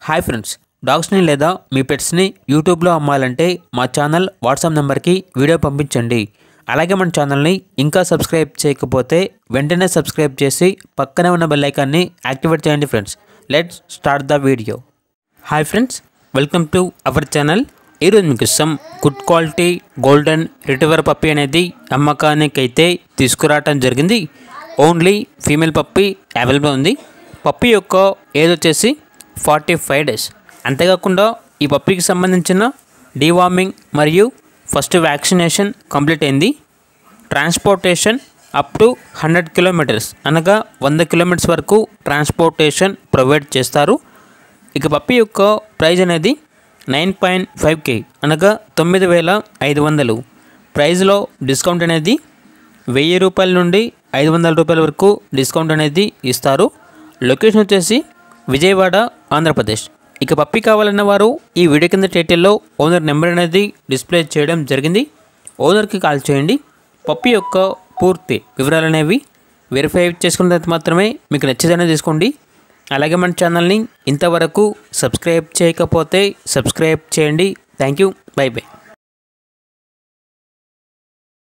hi friends డాగ్స్ని లేదా మీ పెట్స్ని యూట్యూబ్లో అమ్మాలంటే మా ఛానల్ వాట్సాప్ నెంబర్కి వీడియో పంపించండి అలాగే మన ఛానల్ని ఇంకా సబ్స్క్రైబ్ చేయకపోతే వెంటనే సబ్స్క్రైబ్ చేసి పక్కనే ఉన్న బెల్ ఐకాన్ని యాక్టివేట్ చేయండి friends let's start the video hi friends welcome to our channel ఈరోజు మీకు ఇష్టం good quality golden retriever puppy అనేది అమ్మకానికి అయితే తీసుకురావటం జరిగింది ఓన్లీ ఫీమేల్ పప్పి అవైలబుల్ ఉంది పప్పి యొక్క ఏజ్ వచ్చేసి ఫార్టీ ఫైవ్ డేస్ అంతేకాకుండా ఈ పప్పికి సంబంధించిన డీవార్మింగ్ మరియు ఫస్ట్ వ్యాక్సినేషన్ కంప్లీట్ అయింది transportation up to hundred kilometres అనగా వంద కిలోమీటర్స్ వరకు ట్రాన్స్పోర్టేషన్ ప్రొవైడ్ చేస్తారు ఇక పప్పి యొక్క ప్రైజ్ అనేది నైన్ పాయింట్ ఫైవ్ కే అనగా తొమ్మిది వేల ఐదు వందలు ప్రైజ్లో డిస్కౌంట్ అనేది వెయ్యి రూపాయల నుండి ఐదు వందల రూపాయల వరకు డిస్కౌంట్ అనేది ఇస్తారు లొకేషన్ వచ్చేసి విజయవాడ ఆంధ్రప్రదేశ్ ఇక పప్పి కావాలన్న వారు ఈ వీడియో కింద టైటిల్లో ఓనర్ నెంబర్ అనేది డిస్ప్లే చేయడం జరిగింది ఓనర్కి కాల్ చేయండి పప్పి యొక్క పూర్తి వివరాలు అనేవి వెరిఫై చేసుకున్న తర్వాత మాత్రమే మీకు నచ్చేదనే తీసుకోండి అలాగే మన ఛానల్ని ఇంతవరకు సబ్స్క్రైబ్ చేయకపోతే సబ్స్క్రైబ్ చేయండి థ్యాంక్ యూ బై బై